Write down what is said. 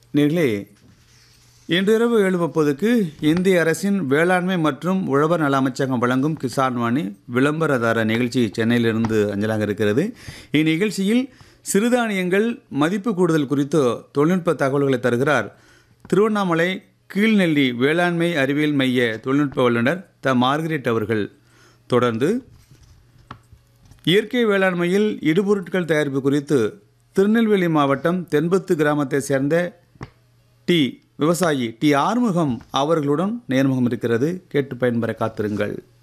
நேர்களே இன்றிரவு ஏழு முப்பதுக்கு இந்திய அரசின் வேளாண்மை மற்றும் உழவர் நல அமைச்சகம் வழங்கும் கிசான் வாணி விளம்பரதார நிகழ்ச்சி சென்னையிலிருந்து அஞ்சலாக இருக்கிறது இந்நிகழ்ச்சியில் சிறுதானியங்கள் மதிப்பு கூடுதல் குறித்து தொழில்நுட்ப தகவல்களை தருகிறார் திருவண்ணாமலை கீழ்நெல்லி வேளாண்மை அறிவியல் மைய தொழில்நுட்ப வல்லுநர் த மார்கரெட் அவர்கள் தொடர்ந்து இயற்கை வேளாண்மையில் இடுபொருட்கள் தயாரிப்பு குறித்து திருநெல்வேலி மாவட்டம் தென்பத்து கிராமத்தை சேர்ந்த டி விவசாயி டி ஆறுமுகம் அவர்களுடன் நேர்முகம் இருக்கிறது கேட்டு பயன்பெற காத்திருங்கள்